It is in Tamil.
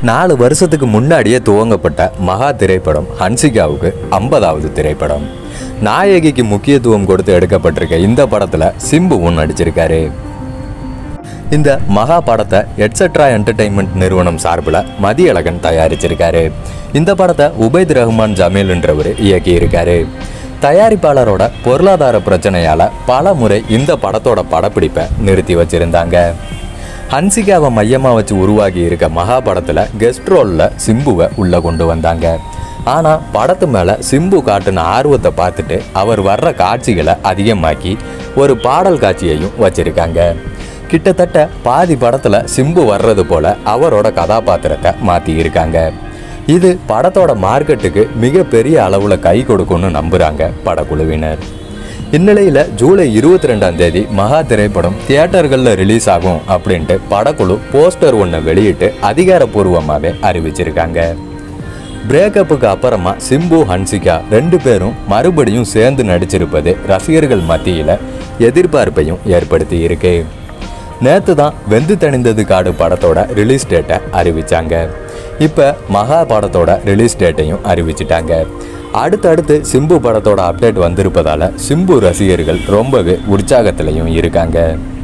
நாலு வருஷத்துக்கு முன்னாடியே துவங்கப்பட்ட மகா திரைப்படம் ஹன்சிகாவுக்கு ஐம்பதாவது திரைப்படம் நாயகிக்கு முக்கியத்துவம் கொடுத்து எடுக்கப்பட்டிருக்க இந்த படத்துல சிம்புவும் நடிச்சிருக்காரு இந்த மகா படத்தை எட்ஸெட்ரா என்டர்டைன்மெண்ட் நிறுவனம் சார்பில் மதியழகன் தயாரிச்சிருக்காரு இந்த படத்தை உபைத் ரஹ்மான் ஜமீல்ன்றவர் இயக்கியிருக்காரு தயாரிப்பாளரோட பொருளாதார பிரச்சனையால பல முறை இந்த படத்தோட படப்பிடிப்பை நிறுத்தி வச்சிருந்தாங்க ஹன்சிகாவை மையமாக வச்சு உருவாகி இருக்க மகா படத்தில் கெஸ்ட் ரோலில் சிம்புவை உள்ளே கொண்டு வந்தாங்க ஆனால் படத்து மேலே சிம்பு காட்டின ஆர்வத்தை பார்த்துட்டு அவர் வர்ற காட்சிகளை அதிகமாக்கி ஒரு பாடல் காட்சியையும் வச்சிருக்காங்க கிட்டத்தட்ட பாதி படத்துல சிம்பு வர்றது போல அவரோட கதாபாத்திரத்தை மாத்தி இருக்காங்க இது படத்தோட மார்க்கெட்டுக்கு மிகப்பெரிய அளவுல கை கொடுக்கும்னு நம்புறாங்க படக்குழுவினர் இந்நிலையில ஜூலை இருபத்தி ரெண்டாம் தேதி மகா திரைப்படம் தியேட்டர்களில் ரிலீஸ் ஆகும் அப்படின்ட்டு படக்குழு போஸ்டர் ஒன்று வெளியிட்டு அதிகாரப்பூர்வமாகவே அறிவிச்சிருக்காங்க பிரேக்கப்புக்கு அப்புறமா சிம்பு ஹன்சிகா ரெண்டு பேரும் மறுபடியும் சேர்ந்து நடிச்சிருப்பது ரசிகர்கள் மத்தியில் எதிர்பார்ப்பையும் ஏற்படுத்தி இருக்கு நேற்று தான் வெந்து தணிந்தது காடு படத்தோட ரிலீஸ் டேட்டை அறிவிச்சாங்க இப்போ மகா படத்தோட ரிலீஸ் டேட்டையும் அறிவிச்சிட்டாங்க அடுத்தடுத்து சிம்பு படத்தோட அப்டேட் வந்திருப்பதால சிம்பு ரசிகர்கள் ரொம்பவே உற்சாகத்திலையும் இருக்காங்க